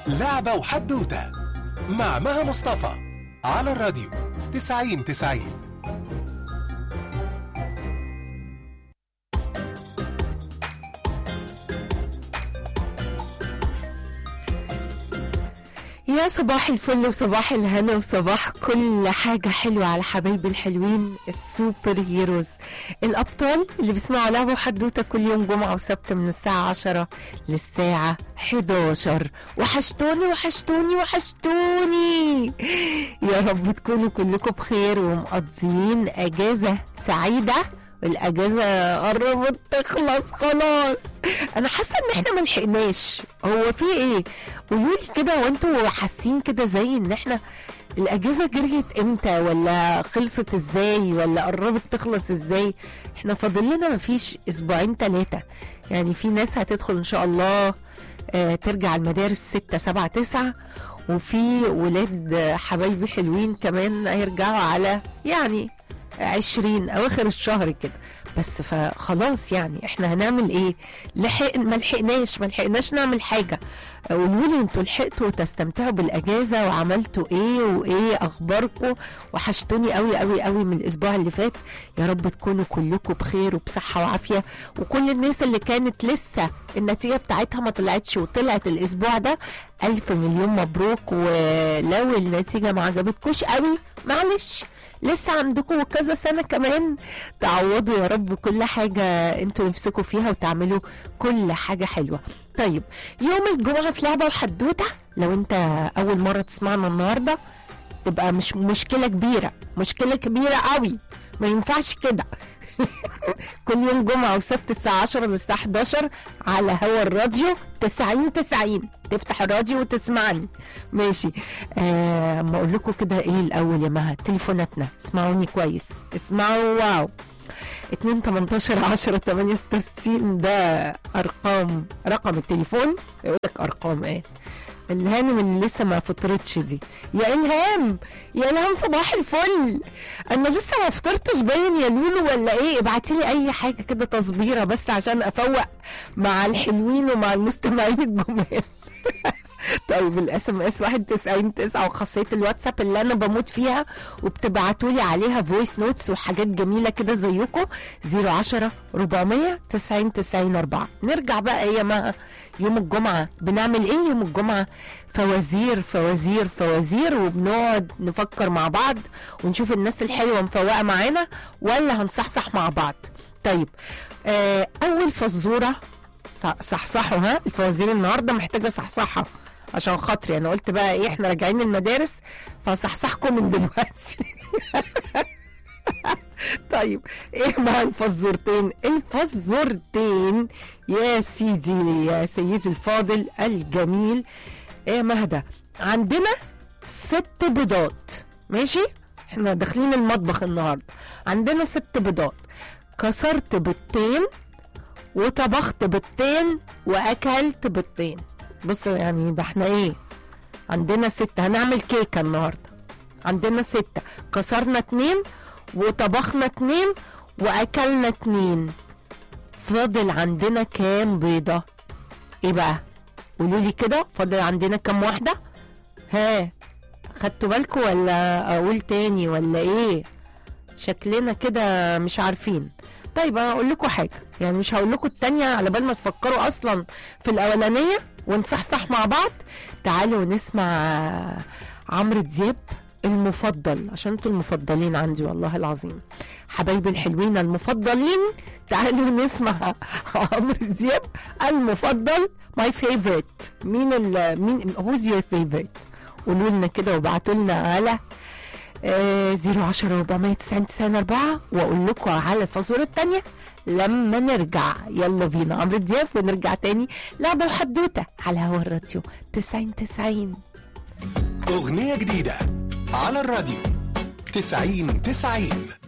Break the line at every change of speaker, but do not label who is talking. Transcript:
لعبة وحدوتة مع مها مصطفى على الراديو 90 90
يا صباح الفل وصباح الهنا وصباح كل حاجة حلوة على حبايبي الحلوين السوبر هيروز الأبطال اللي بيسمعوا لعبة وحدوتة كل يوم جمعة وسبت من الساعة 10 للساعة 11 وحشتوني وحشتوني وحشتوني يا رب تكونوا كلكم بخير ومقضيين أجازة سعيدة الاجازه قربت تخلص خلاص انا حاسه ان احنا ملحقناش هو في ايه قولوا لي كده وانتوا حاسين كده زي ان احنا الاجازه جريت امتى ولا خلصت ازاي ولا قربت تخلص ازاي احنا فاضل لنا مفيش اسبوعين ثلاثه يعني في ناس هتدخل ان شاء الله آه ترجع المدارس ستة سبعة تسعة وفي ولاد آه، حبايبي حلوين كمان هيرجعوا على يعني عشرين اواخر الشهر كده بس فخلاص يعني احنا هنعمل ايه لحق ما لحقناش ما لحقناش نعمل حاجه قولوا لي انتوا لحقتوا تستمتعوا بالاجازه وعملتوا ايه وايه اخباركم وحشتوني قوي قوي قوي من الاسبوع اللي فات يا رب تكونوا كلكم بخير وبصحه وعافيه وكل الناس اللي كانت لسه النتيجه بتاعتها ما طلعتش وطلعت الاسبوع ده الف مليون مبروك ولو النتيجه ما عجبتكوش قوي معلش لسه عندكم كذا سنة كمان تعوضوا يا رب كل حاجة انتوا نفسكم فيها وتعملوا كل حاجة حلوة طيب يوم الجمعة في لعبة وحدوتة لو انت أول مرة تسمعنا النهاردة تبقى مش مشكلة كبيرة مشكلة كبيرة قوي ما ينفعش كده كل يوم جمعة وسبت الساعة 10 للساعة 11 على هوا الراديو 90 90 تفتح الراديو وتسمعني ماشي آه ما اقول لكم كده ايه الاول يا مها تليفوناتنا اسمعوني كويس اسمعوا واو 2 18 10 8 66 ده ارقام رقم التليفون يقول لك ارقام ايه الهانم اللي لسه ما فطرتش دي يا الهام يا الهام صباح الفل انا لسه ما فطرتش باين يا لولو ولا ايه ابعتي لي اي حاجه كده تصبيره بس عشان افوق مع الحلوين ومع المستمعين الجمال طيب الاس ام اس 199 وخاصيه الواتساب اللي انا بموت فيها وبتبعتوا لي عليها فويس نوتس وحاجات جميله كده زيكم 010 400 90 90 4 نرجع بقى يا ما يوم الجمعه بنعمل ايه يوم الجمعه فوازير فوازير فوازير وبنقعد نفكر مع بعض ونشوف الناس الحلوه مفوقه معانا ولا هنصحصح مع بعض طيب آه اول فزوره صح- صحصحوا ها الفوازير النهارده محتاجه صحصحه عشان خاطري انا قلت بقى ايه احنا راجعين المدارس فصحصحكم من دلوقتي طيب ايه بقى الفزورتين الفزورتين يا سيدي يا سيدي الفاضل الجميل ايه مهدى عندنا ست بيضات ماشي احنا داخلين المطبخ النهارده عندنا ست بيضات كسرت بيضتين وطبخت بيضتين واكلت بيضتين بص يعني ده احنا ايه عندنا ستة هنعمل كيكة النهاردة عندنا ستة كسرنا اتنين وطبخنا اتنين واكلنا اتنين فاضل عندنا كام بيضة ايه بقى قولوا لي كده فاضل عندنا كام واحدة ها خدتوا بالكم ولا اقول تاني ولا ايه شكلنا كده مش عارفين طيب انا اقول لكم حاجه يعني مش هقول لكم التانية على بال ما تفكروا اصلا في الاولانيه ونصحصح مع بعض تعالوا نسمع عمرو دياب المفضل عشان انتوا المفضلين عندي والله العظيم حبايبي الحلوين المفضلين تعالوا نسمع عمرو دياب المفضل ماي فيفورت مين ال مين هوز يور فيفورت قولوا لنا كده وابعتوا لنا على آه، 010 490 90 4 واقول لكم على الفازوره الثانيه لما نرجع يلا بينا عمرو دياب ونرجع تاني لعبه وحدوته على هوا الراديو 90 90
أغنية جديدة على الراديو 90 90